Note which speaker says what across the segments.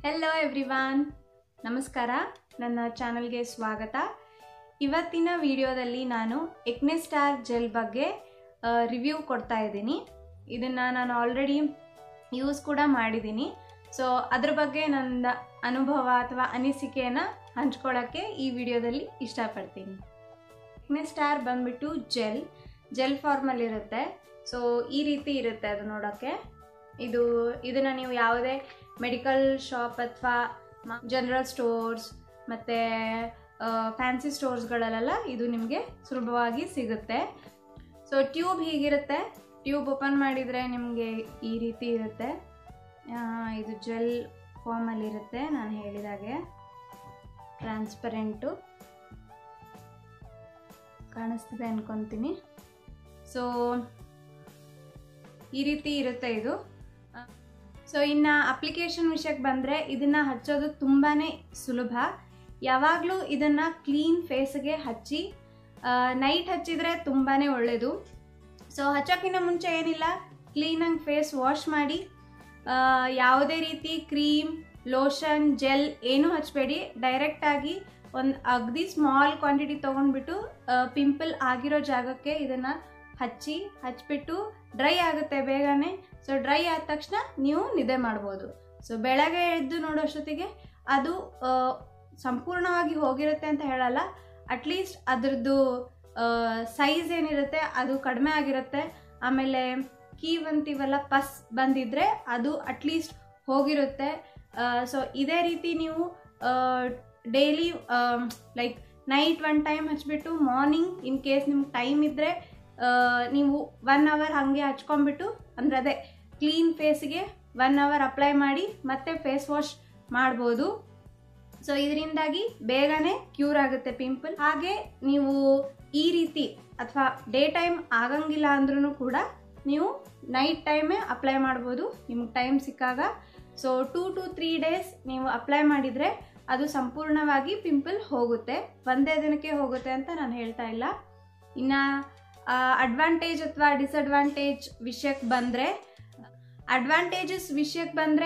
Speaker 1: hello everyone ನಮಸ್ಕಾರ ನನ್ನ ಚಾನಲ್ಗೆ ಸ್ವಾಗತ ಇವತ್ತಿನ ವಿಡಿಯೋದಲ್ಲಿ ನಾನು ಎಕ್ನೆ ಸ್ಟಾರ್ ಜೆಲ್ ಬಗ್ಗೆ ರಿವ್ಯೂ ಕೊಡ್ತಾ ಇದ್ದೀನಿ ಇದನ್ನು ನಾನು ಆಲ್ರೆಡಿ ಯೂಸ್ ಕೂಡ ಮಾಡಿದ್ದೀನಿ ಸೊ ಅದ್ರ ಬಗ್ಗೆ ನನ್ನ ಅನುಭವ ಅಥವಾ ಅನಿಸಿಕೆಯನ್ನು ಹಂಚ್ಕೊಳ್ಳೋಕ್ಕೆ ಈ ವಿಡಿಯೋದಲ್ಲಿ ಇಷ್ಟಪಡ್ತೀನಿ ಎಕ್ನೆ ಸ್ಟಾರ್ ಬಂದ್ಬಿಟ್ಟು ಜೆಲ್ ಜೆಲ್ ಫಾರ್ಮಲ್ಲಿರುತ್ತೆ ಸೊ ಈ ರೀತಿ ಇರುತ್ತೆ ಅದು ನೋಡೋಕ್ಕೆ ಇದು ಇದನ್ನು ನೀವು ಯಾವುದೇ ಮೆಡಿಕಲ್ ಶಾಪ್ ಅಥವಾ ಜನರಲ್ ಸ್ಟೋರ್ಸ್ ಮತ್ತು ಫ್ಯಾನ್ಸಿ ಸ್ಟೋರ್ಸ್ಗಳಲ್ಲೆಲ್ಲ ಇದು ನಿಮಗೆ ಸುಲಭವಾಗಿ ಸಿಗುತ್ತೆ ಸೊ ಟ್ಯೂಬ್ ಹೀಗಿರುತ್ತೆ ಟ್ಯೂಬ್ ಓಪನ್ ಮಾಡಿದರೆ ನಿಮಗೆ ಈ ರೀತಿ ಇರುತ್ತೆ ಆ, ಇದು ಜೆಲ್ ಫಾರ್ಮಲ್ಲಿರುತ್ತೆ ನಾನು ಹೇಳಿದಾಗೆ ಟ್ರಾನ್ಸ್ಪರೆಂಟು ಕಾಣಿಸ್ತಿದೆ ಅನ್ಕೊತೀನಿ ಸೊ ಈ ರೀತಿ ಇರುತ್ತೆ ಇದು ಸೊ ಇನ್ನು ಅಪ್ಲಿಕೇಶನ್ ವಿಷಯಕ್ಕೆ ಬಂದರೆ ಇದನ್ನು ಹಚ್ಚೋದು ತುಂಬಾ ಸುಲಭ ಯಾವಾಗಲೂ ಇದನ್ನು ಕ್ಲೀನ್ ಫೇಸ್ಗೆ ಹಚ್ಚಿ ನೈಟ್ ಹಚ್ಚಿದರೆ ತುಂಬಾ ಒಳ್ಳೆಯದು ಸೊ ಹಚ್ಚೋಕ್ಕಿಂತ ಮುಂಚೆ ಏನಿಲ್ಲ ಕ್ಲೀನಾಗಿ ಫೇಸ್ ವಾಶ್ ಮಾಡಿ ಆ, ಯಾವುದೇ ರೀತಿ ಕ್ರೀಮ್ ಲೋಷನ್ ಜೆಲ್ ಏನೂ ಹಚ್ಚಬೇಡಿ ಡೈರೆಕ್ಟಾಗಿ ಒಂದು ಅಗದಿ ಸ್ಮಾಲ್ ಕ್ವಾಂಟಿಟಿ ತೊಗೊಂಡ್ಬಿಟ್ಟು ಪಿಂಪಲ್ ಆಗಿರೋ ಜಾಗಕ್ಕೆ ಇದನ್ನು ಹಚ್ಚಿ ಹಚ್ಬಿಟ್ಟು ಡ್ರೈ ಆಗುತ್ತೆ ಬೇಗನೆ ಸೊ ಡ್ರೈ ಆದ ತಕ್ಷಣ ನೀವು ನಿದ್ದೆ ಮಾಡ್ಬೋದು ಸೊ ಬೆಳಗ್ಗೆ ಎದ್ದು ನೋಡೋಷ್ಟೊತ್ತಿಗೆ ಅದು ಆ, ಸಂಪೂರ್ಣವಾಗಿ ಹೋಗಿರುತ್ತೆ ಅಂತ ಹೇಳಲ್ಲ ಅಟ್ಲೀಸ್ಟ್ ಅದ್ರದ್ದು ಸೈಜ್ ಏನಿರುತ್ತೆ ಅದು ಕಡಿಮೆ ಆಗಿರುತ್ತೆ ಆಮೇಲೆ ಕೀವ್ ಅಂತೀವಲ್ಲ ಪಸ್ ಬಂದಿದ್ರೆ ಅದು ಅಟ್ಲೀಸ್ಟ್ ಹೋಗಿರುತ್ತೆ ಸೊ ಇದೇ ರೀತಿ ನೀವು daily like night one time ಹಚ್ಬಿಟ್ಟು ಮಾರ್ನಿಂಗ್ ಇನ್ ಕೇಸ್ ನಿಮ್ಗೆ ಟೈಮ್ ಇದ್ದರೆ ನೀವು ಒನ್ ಅವರ್ ಹಾಗೆ ಹಚ್ಕೊಂಡ್ಬಿಟ್ಟು ಅಂದರೆ ಅದೇ ಕ್ಲೀನ್ ಫೇಸ್ಗೆ ಒನ್ ಅವರ್ ಅಪ್ಲೈ ಮಾಡಿ ಮತ್ತೆ ಫೇಸ್ ವಾಶ್ ಮಾಡ್ಬೋದು ಸೊ ಇದರಿಂದಾಗಿ ಬೇಗನೆ ಕ್ಯೂರ್ ಆಗುತ್ತೆ ಪಿಂಪಲ್ ಹಾಗೆ ನೀವು ಈ ರೀತಿ ಅಥವಾ ಡೇ ಟೈಮ್ ಆಗಂಗಿಲ್ಲ ಅಂದ್ರೂ ಕೂಡ ನೀವು ನೈಟ್ ಟೈಮೇ ಅಪ್ಲೈ ಮಾಡ್ಬೋದು ನಿಮ್ಗೆ ಟೈಮ್ ಸಿಕ್ಕಾಗ so two to three days ನೀವು ಅಪ್ಲೈ ಮಾಡಿದರೆ ಅದು ಸಂಪೂರ್ಣವಾಗಿ ಪಿಂಪಲ್ ಹೋಗುತ್ತೆ ಒಂದೇ ದಿನಕ್ಕೆ ಹೋಗುತ್ತೆ ಅಂತ ನಾನು ಹೇಳ್ತಾ ಇಲ್ಲ ಇನ್ನು ಅಡ್ವಾಂಟೇಜ್ ಅಥವಾ ಡಿಸಡ್ವಾಂಟೇಜ್ ವಿಷಯಕ್ಕೆ ಬಂದರೆ ಅಡ್ವಾಂಟೇಜಸ್ ವಿಷಯಕ್ಕೆ ಬಂದರೆ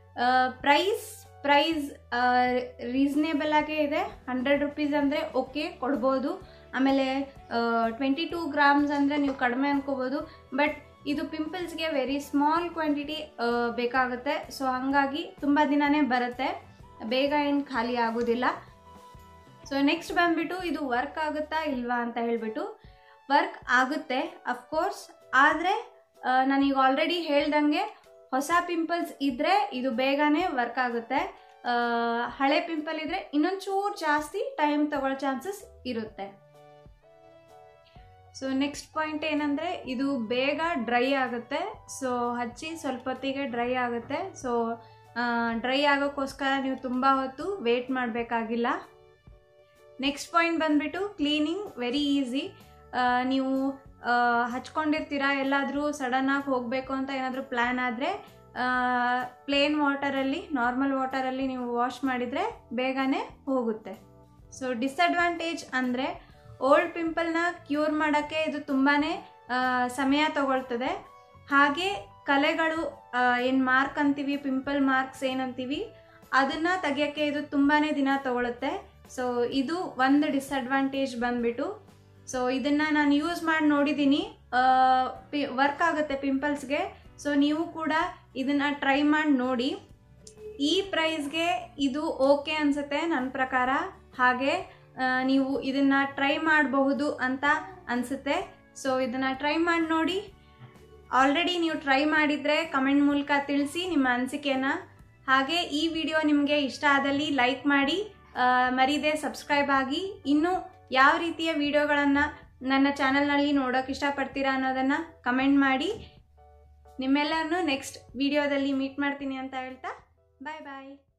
Speaker 1: ಪ್ರೈಸ್ ಪ್ರೈಸ್ ರೀಸನೇಬಲ್ ಆಗೇ ಇದೆ ಹಂಡ್ರೆಡ್ ರುಪೀಸ್ ಅಂದರೆ ಓಕೆ ಕೊಡ್ಬೋದು ಆಮೇಲೆ ಟ್ವೆಂಟಿ ಟೂ ಗ್ರಾಮ್ಸ್ ಅಂದರೆ ನೀವು ಕಡಿಮೆ ಅನ್ಕೋಬೋದು ಬಟ್ ಇದು ಪಿಂಪಲ್ಸ್ಗೆ ವೆರಿ ಸ್ಮಾಲ್ ಕ್ವಾಂಟಿಟಿ ಬೇಕಾಗುತ್ತೆ ಸೊ ಹಾಗಾಗಿ ತುಂಬ ದಿನನೇ ಬರುತ್ತೆ ಬೇಗ ಏನು ಖಾಲಿ ಆಗೋದಿಲ್ಲ ಸೊ ನೆಕ್ಸ್ಟ್ ಬಂದ್ಬಿಟ್ಟು ಇದು ವರ್ಕ್ ಆಗುತ್ತಾ ಇಲ್ವಾ ಅಂತ ಹೇಳ್ಬಿಟ್ಟು ವರ್ಕ್ ಆಗುತ್ತೆ ಅಫ್ಕೋರ್ಸ್ ಆದರೆ ನಾನೀಗ ಆಲ್ರೆಡಿ ಹೇಳ್ದಂಗೆ ಹೊಸ ಪಿಂಪಲ್ಸ್ ಇದ್ದರೆ ಇದು ಬೇಗನೆ ವರ್ಕ್ ಆಗುತ್ತೆ ಆ, ಹಳೆ ಪಿಂಪಲ್ ಇದ್ದರೆ ಇನ್ನೊಂಚೂರು ಜಾಸ್ತಿ ಟೈಮ್ ತಗೊಳ್ಳೋ ಚಾನ್ಸಸ್ ಇರುತ್ತೆ ಸೊ ನೆಕ್ಸ್ಟ್ ಪಾಯಿಂಟ್ ಏನಂದರೆ ಇದು ಬೇಗ ಡ್ರೈ ಆಗುತ್ತೆ ಸೊ ಹಚ್ಚಿ ಸ್ವಲ್ಪ ಹೊತ್ತಿಗೆ ಡ್ರೈ ಆಗುತ್ತೆ ಸೊ ಡ್ರೈ ಆಗೋಕ್ಕೋಸ್ಕರ ನೀವು ತುಂಬ ಹೊತ್ತು ವೇಟ್ ಮಾಡಬೇಕಾಗಿಲ್ಲ ನೆಕ್ಸ್ಟ್ ಪಾಯಿಂಟ್ ಬಂದ್ಬಿಟ್ಟು ಕ್ಲೀನಿಂಗ್ ವೆರಿ ಈಸಿ ನೀವು ಆ, ಹಚ್ಕೊಂಡಿರ್ತೀರಾ ಎಲ್ಲಾದರೂ ಸಡನ್ನಾಗಿ ಹೋಗಬೇಕು ಅಂತ ಏನಾದರೂ ಪ್ಲ್ಯಾನ್ ಆದರೆ ಪ್ಲೇನ್ ವಾಟರಲ್ಲಿ ನಾರ್ಮಲ್ ವಾಟರಲ್ಲಿ ನೀವು ವಾಶ್ ಮಾಡಿದರೆ ಬೇಗನೆ ಹೋಗುತ್ತೆ ಸೊ ಡಿಸಡ್ವಾಂಟೇಜ್ ಅಂದರೆ ಓಲ್ಡ್ ಪಿಂಪಲ್ನ ಕ್ಯೂರ್ ಮಾಡೋಕ್ಕೆ ಇದು ತುಂಬಾ ಸಮಯ ತಗೊಳ್ತದೆ ಹಾಗೆ ಕಲೆಗಳು ಏನು ಮಾರ್ಕ್ ಅಂತೀವಿ ಪಿಂಪಲ್ ಮಾರ್ಕ್ಸ್ ಏನಂತೀವಿ ಅದನ್ನು ತೆಗಿಯೋಕ್ಕೆ ಇದು ತುಂಬಾ ದಿನ ತಗೊಳುತ್ತೆ ಸೊ ಇದು ಒಂದು ಡಿಸಡ್ವಾಂಟೇಜ್ ಬಂದ್ಬಿಟ್ಟು ಸೊ ಇದನ್ನು ನಾನು ಯೂಸ್ ಮಾಡಿ ನೋಡಿದ್ದೀನಿ ಪಿ ವರ್ಕ್ ಆಗುತ್ತೆ ಪಿಂಪಲ್ಸ್ಗೆ ಸೊ ನೀವು ಕೂಡ ಇದನ್ನು ಟ್ರೈ ಮಾಡಿ ನೋಡಿ ಈ ಪ್ರೈಸ್ಗೆ ಇದು ಓಕೆ ಅನಿಸುತ್ತೆ ನನ್ನ ಪ್ರಕಾರ ಹಾಗೆ ಆ, ನೀವು ಇದನ್ನು ಟ್ರೈ ಮಾಡಬಹುದು ಅಂತ ಅನಿಸುತ್ತೆ ಸೊ ಇದನ್ನು ಟ್ರೈ ಮಾಡಿ ನೋಡಿ ಆಲ್ರೆಡಿ ನೀವು ಟ್ರೈ ಮಾಡಿದರೆ ಕಮೆಂಟ್ ಮೂಲಕ ತಿಳಿಸಿ ನಿಮ್ಮ ಅನಿಸಿಕೆನ ಹಾಗೆ ಈ ವಿಡಿಯೋ ನಿಮಗೆ ಇಷ್ಟ ಆದಲ್ಲಿ ಲೈಕ್ ಮಾಡಿ ಆ, ಮರೀದೆ ಸಬ್ಸ್ಕ್ರೈಬ್ ಆಗಿ ಇನ್ನೂ ಯಾವ ರೀತಿಯ ವಿಡಿಯೋಗಳನ್ನು ನನ್ನ ಚಾನಲ್ನಲ್ಲಿ ನೋಡೋಕೆ ಇಷ್ಟಪಡ್ತೀರಾ ಅನ್ನೋದನ್ನು ಕಮೆಂಟ್ ಮಾಡಿ ನಿಮ್ಮೆಲ್ಲರನ್ನೂ ನೆಕ್ಸ್ಟ್ ವಿಡಿಯೋದಲ್ಲಿ ಮೀಟ್ ಮಾಡ್ತೀನಿ ಅಂತ ಹೇಳ್ತಾ ಬಾಯ್ ಬಾಯ್